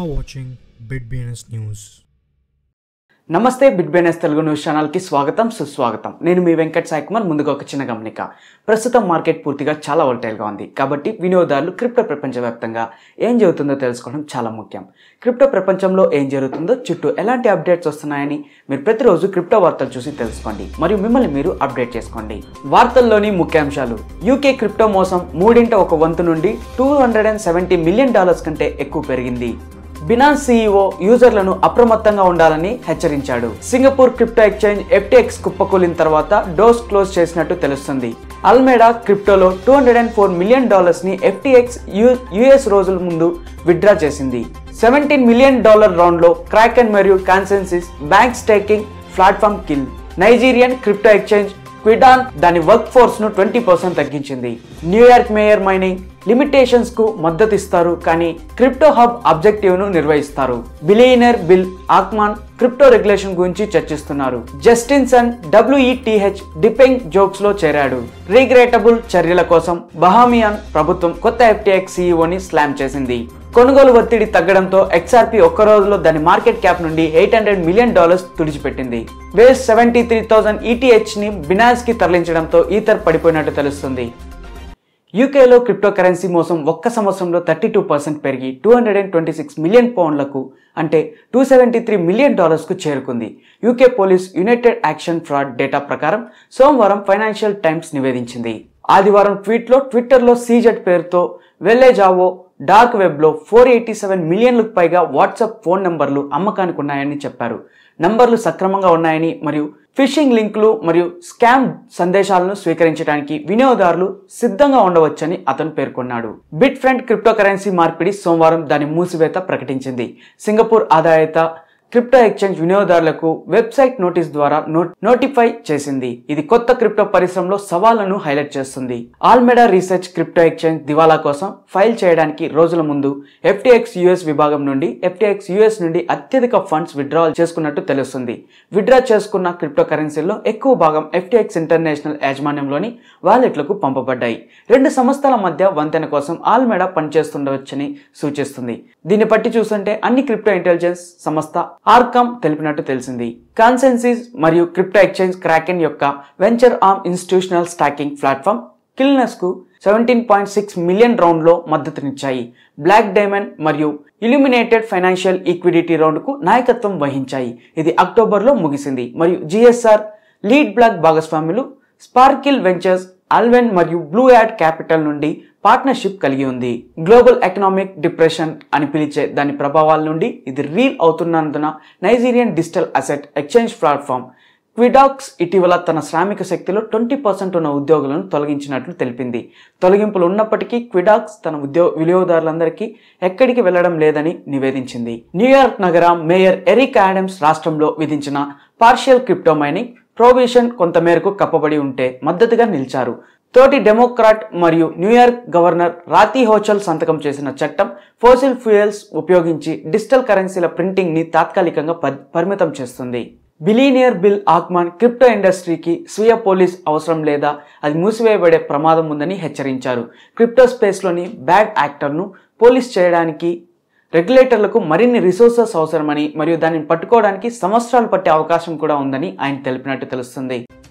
are watching BitBNS News. నమస్తే BitBNS Telugu news ఛానల్కి స్వాగతం సుస్వాగతం నేను మీ వెంకట్ సాయి కుమార్ ముందుగా ఒక చిన్న గమనిక ప్రస్తుతం మార్కెట్ పూర్తిగా చాలా వోల్టైల్గా ఉంది కాబట్టి వినియోగదారులు క్రిప్టో ప్రపంచవ్యాప్తంగా ఏం జరుగుతుందో తెలుసుకోవడం చాలా ముఖ్యం క్రిప్టో ప్రపంచంలో ఏం జరుగుతుందో చుట్టూ ఎలాంటి అప్డేట్స్ వస్తున్నాయని మీరు ప్రతిరోజు క్రిప్టో వార్తలు చూసి తెలుసుకోండి మరియు మిమ్మల్ని మీరు అప్డేట్ చేసుకోండి వార్తల్లోని ముఖ్యాంశాలు యూకే క్రిప్టో మోసం మూడింట ఒక వంతు నుండి two hundred and seventy million dollars కంటే ఎక్కువ పెరిగింది బినాన్స్ సీఈఓ యూజర్లను అప్రమత్తంగా ఉండాలని హెచ్చరించాడు సింగపూర్ క్రిప్టో ఎక్స్చేంజ్ ఎఫ్టీఎక్స్ కుప్పకూలిన తర్వాత డోస్ క్లోజ్ చేసినట్టు తెలుస్తుంది అల్మేడా క్రిప్టోలో two hundred and four million dollars ని ఎఫ్టీఎక్స్ యుఎస్ రోజుల ముందు విత్డ్రా చేసింది సెవెంటీన్ మిలియన్ డాలర్ రౌండ్ లో క్రాకెన్ మరియు ConsenSys bank staking platform kill Nigerian crypto exchange Quidax దాని వర్క్ ఫోర్స్ ను ట్వంటీ పర్సెంట్ తగ్గించింది న్యూయార్క్ మేయర్ మైనింగ్ లిమిటేషన్స్ కు మద్దతు ఇస్తారు కానీ క్రిప్టో హబ్ అబ్జెక్టివ్ ను నిర్వహిస్తారు billionaire Bill Ackman crypto regulation గురించి చర్చిస్తున్నారు జస్టిన్సన్ డబ్ల్యూఈటీహెచ్ డిపెంగ్ జోక్స్ లో చేరాడు రీగ్రేటబుల్ చర్యల కోసం బహామియాన్ ప్రభుత్వం కొత్త ఎఫ్టీఎక్స్ సీఈఓని స్లామ్ చేసింది కొనుగోలు ఒత్తిడి తగ్గడంతో ఎక్స్ఆర్పి ఒక్క రోజులో దాని మార్కెట్ క్యాప్ నుండి ఎయిట్ హండ్రెడ్ మిలియన్ డాలర్స్ తుడిచిపెట్టింది base seventy three thousand ETH ని బినాన్స్ కి తరలించడంతో ఈథర్ పడిపోయినట్టు తెలుస్తుంది యూకేలో క్రిప్టో కరెన్సీ మోసం ఒక్క సంవత్సరంలో థర్టీ టూ పర్సెంట్ పెరిగి two hundred and twenty six million పౌండ్లకు అంటే టూ సెవెంటీ త్రీ మిలియన్ డాలర్స్కు చేరుకుంది UK police United action fraud data ప్రకారం సోమవారం ఫైనాన్షియల్ టైమ్స్ నివేదించింది ఆదివారం ట్వీట్లో ట్విట్టర్లో సీజెడ్ పేరుతో వెల్లేజావో డార్క్ వెబ్లో ఫోర్ ఎయిటీ సెవెన్ మిలియన్లకు పైగా వాట్సాప్ ఫోన్ నంబర్లు అమ్మకానికి ఉన్నాయని చెప్పారు నంబర్లు సక్రమంగా ఉన్నాయని మరియు ఫిషింగ్ లింకులు మరియు స్కామ్ సందేశాలను స్వీకరించడానికి వినియోగదారులు సిద్ధంగా ఉండవచ్చని అతను పేర్కొన్నాడు బిట్ ఫ్రంట్ క్రిప్టో కరెన్సీ మార్పిడి సోమవారం దాని మూసివేత ప్రకటించింది సింగపూర్ ఆదాయత క్రిప్టో ఎక్స్చేంజ్ వినియోగదారులకు వెబ్సైట్ నోటీస్ ద్వారా నోటిఫై చేసింది ఇది కొత్త క్రిప్టో పరిశ్రమలో సవాళ్లను హైలైట్ చేస్తుంది ఆల్మెడా రీసెర్చ్ క్రిప్టో ఎక్స్చేంజ్ దివాలా కోసం ఫైల్ చేయడానికి రోజుల ముందు ఎఫ్టీఎక్స్ యుఎస్ విభాగం నుండి ఎఫ్టీఎక్స్ యుఎస్ నుండి అత్యధిక ఫండ్స్ విత్డ్రాల్ చేసుకున్నట్టు తెలుస్తుంది విత్డ్రా చేసుకున్న క్రిప్టో కరెన్సీల్లో ఎక్కువ భాగం ఎఫ్టీఎక్స్ ఇంటర్నేషనల్ యాజమాన్యంలోని వాలెట్లకు పంపబడ్డాయి రెండు సంస్థల మధ్య వంతెన కోసం ఆల్మెడా పనిచేస్తుండవచ్చని సూచిస్తుంది దీన్ని బట్టి చూస్తుంటే అన్ని క్రిప్టో ఇంటెలిజెన్స్ సంస్థ ఆర్కమ్ తెలిపినట్టు తెలిసింది కాన్సెన్సిస్ మరియు క్రిప్టో ఎక్స్చేంజ్ క్రాకెన్ యొక్క venture arm institutional staking platform కిల్నెస్ కు seventeen point six million round లో మద్దతునిచ్చాయి బ్లాక్ డైమండ్ మరియు ఇల్యూమినేటెడ్ ఫైనాన్షియల్ ఈక్విడిటీ రౌండ్ కు నాయకత్వం వహించాయి ఇది అక్టోబర్ లో ముగిసింది మరియు జిఎస్ఆర్ లీడ్ బ్లాక్ భాగస్వాములు స్పార్కిల్ వెంచర్స్ అల్వెన్ మరియు బ్లూ యాడ్ క్యాపిటల్ నుండి పార్ట్నర్షిప్ కలిగి ఉంది గ్లోబల్ ఎకనామిక్ డిప్రెషన్ అని పిలిచే దాని ప్రభావాల నుండి ఇది రీల్ అవుతున్నందున Nigerian digital asset exchange platform Quidax ఇటీవల తన శ్రామిక శక్తిలో ట్వంటీ పర్సెంట్ ఉన్న ఉద్యోగులను తొలగించినట్లు తెలిపింది తొలగింపులు ఉన్నప్పటికీ క్విడాక్స్ తన ఉద్యోగ వినియోగదారులందరికీ ఎక్కడికి వెళ్లడం లేదని నివేదించింది న్యూయార్క్ నగర మేయర్ ఎరిక్ యాడమ్స్ రాష్ట్రంలో విధించిన పార్షియల్ క్రిప్టో మైనింగ్ ప్రొవిషన్ కొంతమేరకు కప్పబడి ఉంటే మద్దతుగా నిలిచారు తోటి డెమోక్రాట్ మరియు న్యూయార్క్ గవర్నర్ రాతి హోచల్ సంతకం చేసిన చట్టం ఫోసిల్ ఫ్యూయల్స్ ఉపయోగించి డిజిటల్ కరెన్సీల ప్రింటింగ్ ని తాత్కాలికంగా పరిమితం చేస్తుంది బిలీనియర్ బిల్ ఆక్మాన్ క్రిప్టో ఇండస్ట్రీకి స్వీయ పోలీస్ అవసరం లేదా అది మూసివేయబడే ప్రమాదం ఉందని హెచ్చరించారు క్రిప్టో స్పేస్లోని బ్యాడ్ యాక్టర్ను పోలీస్ చేయడానికి రెగ్యులేటర్లకు మరిన్ని రిసోర్సెస్ అవసరమని మరియు దానిని పట్టుకోవడానికి సంవత్సరాలు పట్టే అవకాశం కూడా ఉందని ఆయన తెలిపినట్టు తెలుస్తుంది